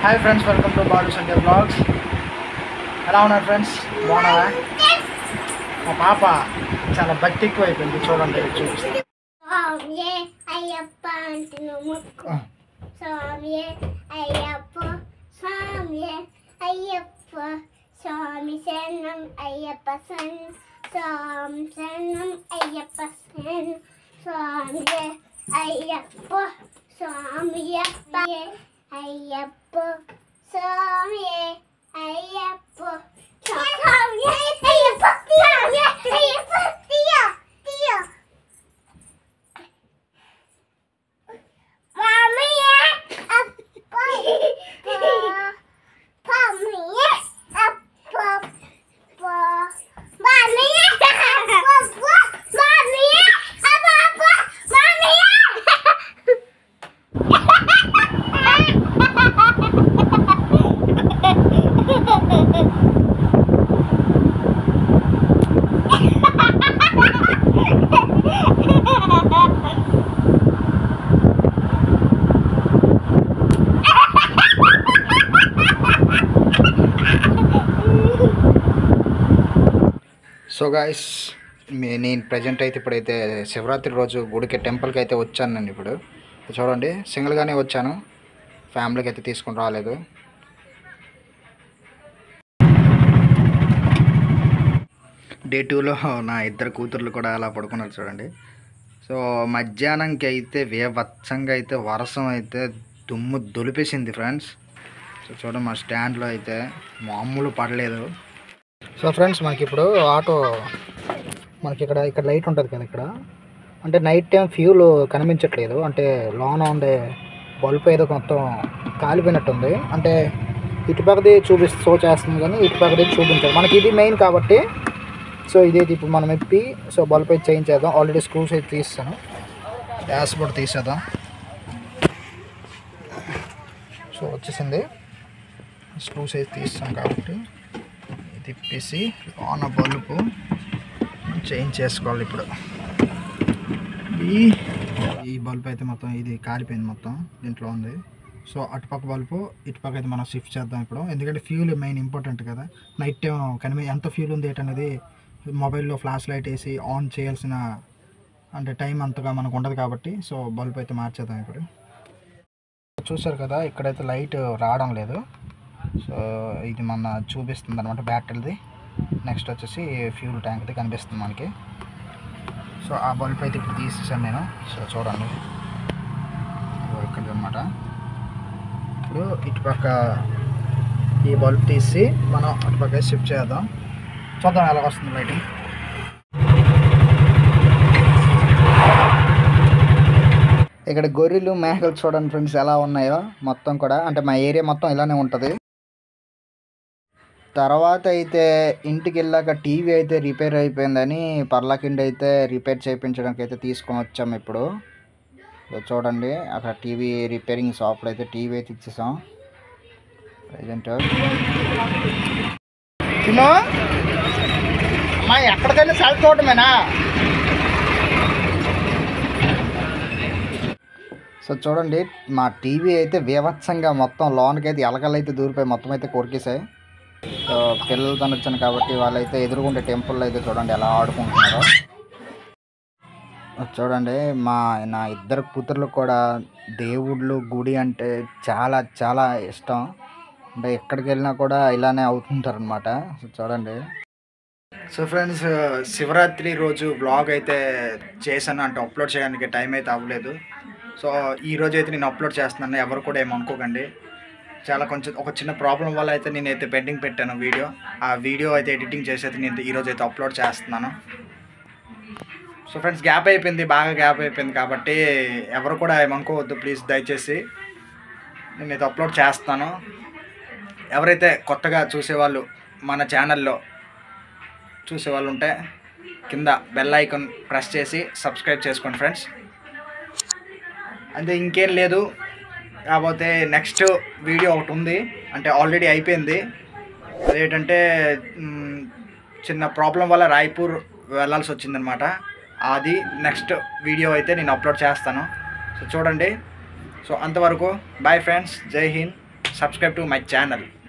hi friends welcome to Balu సంఖ్య blogs ఎలా ఉన్నారు ఫ్రెండ్స్ బాగున్నారా మా పాప చాలా భక్తి ఎక్కువ అయిపోయింది చూడండి చూపిస్తాను స్వామియే అయ్యప్ప అంటున్న ముక్కు స్వామియే అయ్యప్ప స్వామియే అయ్యప్ప స్వామి శరణం అయ్యప్ప సన్ స్వామి శరణం అయ్యప్ప సన్ స్వామియే అయ్యప్ప స్వామియప్ప అయ్యప్ప స్వామియే అయ్యప్ప స్వామియే అయ్యప్ప స్వామియే అయ్యప్ప తీయో తీయో Mamiya appa Mamiya appa Mamiya appa Mamiya appa Mamiya so guys మీ నేను ప్రజెంట్ అయితే ఇప్పుడైతే శివరాత్రి రోజు గుడికి టెంపుల్కి అయితే వచ్చాను నేను ఇప్పుడు చూడండి సింగిల్గానే వచ్చాను ఫ్యామిలీకి అయితే తీసుకుని రాలేదు డే టూలో నా ఇద్దరు కూతుర్లు కూడా అలా పడుకున్నారు చూడండి సో మధ్యాహ్నంకి అయితే వేవచ్చంగా అయితే వర్షం అయితే దుమ్ము దులిపేసింది ఫ్రెండ్స్ సో చూడండి మా స్టాండ్లో అయితే మామూలు పడలేదు సో ఫ్రెండ్స్ మనకి ఇప్పుడు ఆటో మనకి ఇక్కడ ఇక్కడ లైట్ ఉంటుంది కదా ఇక్కడ అంటే నైట్ టైం ఫ్యూల్ కనిపించట్లేదు అంటే లోన ఉండే బల్బ్ ఏదో మొత్తం కాలిపోయినట్టుంది అంటే ఇటుపక్కది చూపిస్తూ షో చేస్తుంది కానీ ఇటుపక్కది చూపించాలి మనకి ఇది మెయిన్ కాబట్టి సో ఇది ఇప్పుడు మనం ఎప్పి సో బల్బ్ అయితే చేంజ్ చేద్దాం ఆల్రెడీ స్క్రూస్ అయితే తీస్తాను గ్యాస్ బోర్డ్ తీసేద్దాం సో వచ్చేసింది స్క్రూస్ అయితే తీస్తాం కాబట్టి తిప్పేసి లోన బల్బు చేంజ్ చేసుకోవాలి ఇప్పుడు ఈ ఈ బల్బ్ అయితే మొత్తం ఇది కాలిపోయింది మొత్తం దీంట్లో ఉంది సో అటుపక్క బల్బు ఇటుపక్క అయితే మనం షిఫ్ట్ చేద్దాం ఇప్పుడు ఎందుకంటే ఫ్యూల్ మెయిన్ ఇంపార్టెంట్ కదా నైట్ టైం కనిపి ఎంత ఫ్యూల్ ఉంది ఏంటనేది మొబైల్లో ఫ్లాష్ లైట్ వేసి ఆన్ చేయాల్సిన అంటే టైం అంతగా మనకు ఉండదు కాబట్టి సో బల్బ్ అయితే మార్చేద్దాం ఇప్పుడు చూసారు కదా ఇక్కడైతే లైట్ రావడం లేదు సో ఇది మన చూపిస్తుంది అనమాట బ్యాటరీది నెక్స్ట్ వచ్చేసి ఫ్యూల్ ట్యాంక్ది కనిపిస్తుంది మనకి సో ఆ బల్బ్ అయితే ఇప్పుడు తీసేసాను నేను సో చూడండి ఇదిగో ఇక్కడ అనమాట ఇప్పుడు ఇటుపక్క ఈ బల్బ్ తీసి మనం అటుపక్క షిఫ్ట్ చేద్దాం చూద్దాం ఎలా వస్తుంది లైటింగ్ ఇక్కడ గొర్రెలు మేకలు చూడండి ఫ్రెండ్స్ ఎలా ఉన్నాయో మొత్తం కూడా అంటే మా ఏరియా మొత్తం ఇలానే ఉంటుంది తర్వాత అయితే ఇంటికి వెళ్ళాక టీవీ అయితే రిపేర్ అయిపోయిందని పర్లాకిండి అయితే రిపేర్ చేయించడానికి అయితే తీసుకొని వచ్చాము ఇప్పుడు ఇదో చూడండి అక్కడ టీవీ రిపేరింగ్ షాప్లో అయితే టీవీ అయితే ఇచ్చేసాం ప్రజెంట్ తినో అమ్మాయి ఎక్కడికైనా సెల్ చూడమేనా సో చూడండి మా టీవీ అయితే బీభత్సంగా మొత్తం లోన్కి అయితే ఎలకలు అయితే దూరిపోయి మొత్తం అయితే కొరికేసాయి సో పిల్లలతో వచ్చాను కాబట్టి వాళ్ళైతే ఎదురుకుంటే టెంపుల్లో అయితే చూడండి ఎలా ఆడుకుంటున్నారో చూడండి మా నా ఇద్దరు కూతుర్లు కూడా దేవుళ్ళు గుడి అంటే చాలా చాలా ఇష్టం అంటే ఎక్కడికి వెళ్ళినా కూడా ఇలానే అవుతుంటారు అనమాట సో చూడండి సో ఫ్రెండ్స్ శివరాత్రి రోజు బ్లాగ్ అయితే చేశాను అంటే అప్లోడ్ చేయడానికి టైం అయితే అవ్వలేదు సో ఈ రోజు అయితే నేను అప్లోడ్ చేస్తున్నాను ఎవరు కూడా ఏమనుకోకండి చాలా కొంచెం ఒక చిన్న ప్రాబ్లం వల్ల అయితే నేను అయితే పెండింగ్ పెట్టాను వీడియో ఆ వీడియో అయితే ఎడిటింగ్ చేసి అయితే నేను ఈరోజు అయితే అప్లోడ్ చేస్తున్నాను సో ఫ్రెండ్స్ గ్యాప్ అయిపోయింది బాగా గ్యాప్ అయిపోయింది కాబట్టి ఎవరు కూడా ఏమనుకోవద్దు ప్లీజ్ దయచేసి నేనైతే అప్లోడ్ చేస్తాను ఎవరైతే కొత్తగా చూసేవాళ్ళు మన ఛానల్లో చూసేవాళ్ళు ఉంటే కింద బెల్ ఐకాన్ ప్రెస్ చేసి సబ్స్క్రైబ్ చేసుకోండి ఫ్రెండ్స్ అంటే ఇంకేం లేదు కాకపోతే నెక్స్ట్ వీడియో ఒకటి ఉంది అంటే ఆల్రెడీ అయిపోయింది అదేంటంటే మ్, చిన్న ప్రాబ్లం వల్ల రాయ్పూర్ వెళ్ళాల్సి వచ్చిందనమాట అది నెక్స్ట్ వీడియో అయితే నేను అప్లోడ్ చేస్తాను సో చూడండి సో అంతవరకు bye friends Jai Hind subscribe to my channel